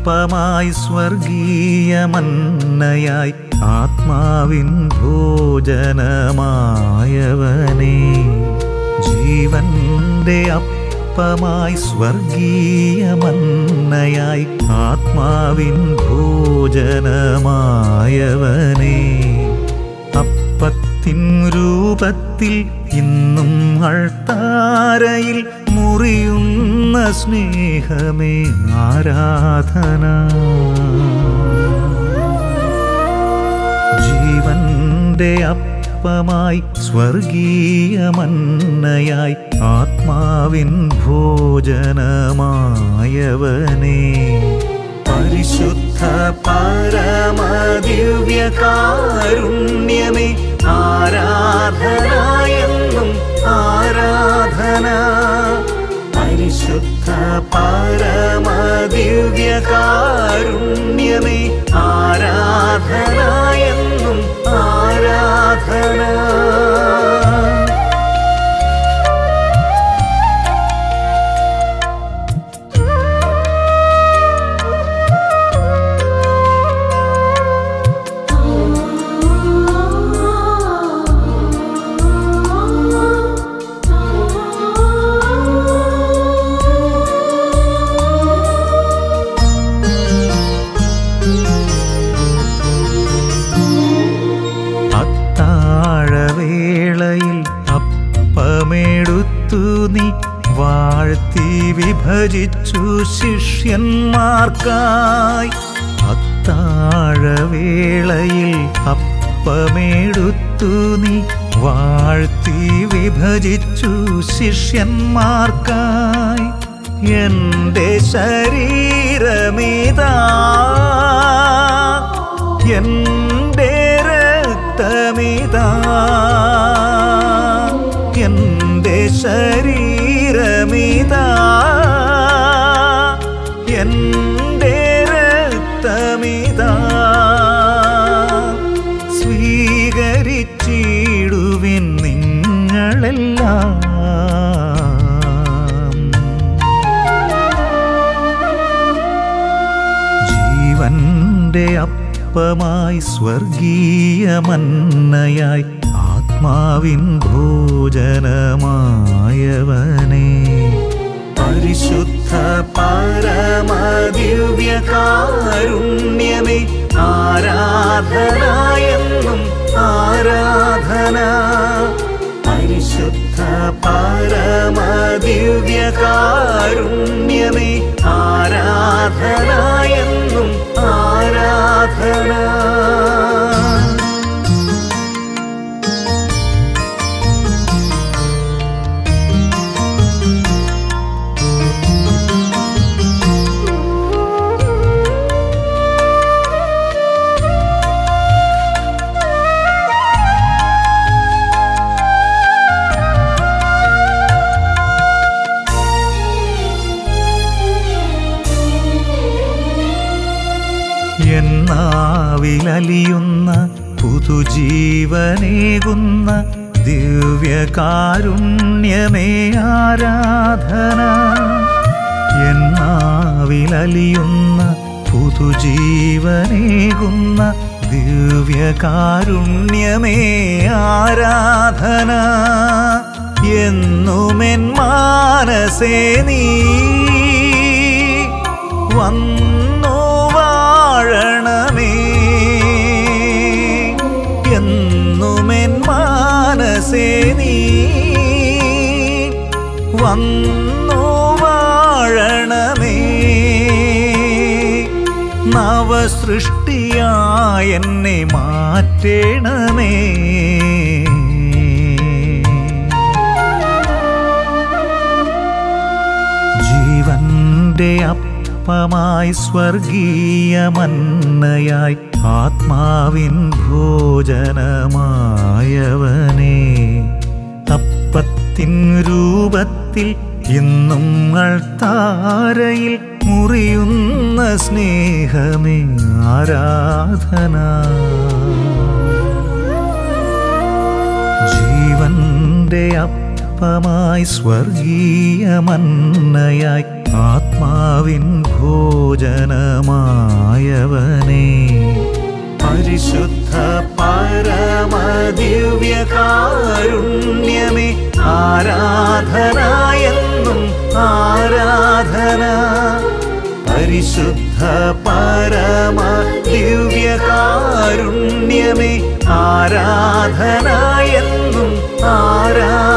അപ്പമായി സ്വർഗീയ മന്നയായി ആത്മാവിൻ ഭോജനമായവനെ ജീവന്റെ അപ്പമായി സ്വർഗീയ മന്നയായി ആത്മാവിൻ ഭോജനമായവനെ അപ്പത്തിൻ രൂപത്തിൽ ഇന്നും അൾത്താരയിൽ മുറിയുന്ന സ്നേഹമേ ആരാധന ജീവന്റെ അപ്പമായി സ്വർഗീയ മന്നയായി ആത്മാവിൻ ഭോജനമായവനെ പരിശുദ്ധ പരമദിവ്യകാരുണ്യമേ ആരാധനായെന്നും ആരാധന പരിശുദ്ധ പരമദിവ്യകാരുണ്യമേ ആരാധനായെന്നും ആരാധന അത്താഴവേളയിൽ അപ്പമെടുത്തു നീ വാഴ്ത്തി വിഭജിച്ചു ശിഷ്യന്മാർക്കായി അത്താഴവേളയിൽ അപ്പമെടുത്തു നീ വാഴ്ത്തി വിഭജിച്ചു ശിഷ്യന്മാർക്കായി എന്റെ ശരീരമിതാ എന്റെ രക്തമിതാ എന്റെ ശരീരമിതാ എന്റെ രക്തമിതാ സ്വീകരിച്ചിടുവിൻ നിങ്ങളെല്ലാം ജീവന്റെ അപ്പമായി സ്വർഗീയ മന്നയായി ആത്മാവിൻ ഭോജനമായവനെ പരിശുദ്ധ പരമദിവ്യകാരുണ്യമേ ആരാധനായെന്നും ആരാധന പരിശുദ്ധ പരമദിവ്യകാരുണ്യമേ ആരാധനായെന്നും ആരാധന എന്നാവിലലിയുന്ന പുതുജീവനേകുന്ന ദിവ്യകാരുണ്യമേ ആരാധന എന്നാവിലലിയുന്ന പുതുജീവനേകുന്ന ദിവ്യകാരുണ്യമേ ആരാധന എന്നുമെൻ മാനസേ നീ വന്നു വാഴണമേ എന്നുമെൻ മാനസേ നീ വന്നു വാഴണമേ നവസൃഷ്ടിയായ എന്നെ മാറ്റണമേ ജീവന്റെ അപ്പമായി സ്വർഗീയ മന്നയായി ആത്മാവിൻ ഭോജനമായവനെ അപ്പത്തിൻ രൂപത്തിൽ ഇന്നും താരയിൽ മുറിയുന്ന സ്നേഹമേ ആരാധന ജീവന്റെ അപ്പ അപ്പമായി സ്വർഗീയ മന്നയായി ആത്മാവിൻ ഭോജനമായവനേ പരിശുദ്ധ പരമദിവ്യകാരുണ്യമേ ആരാധന എന്നും ആരാധന പരിശുദ്ധ പരമ ദിവ്യകാരുണ്യമേ ആരാധന എന്നും ആരാധന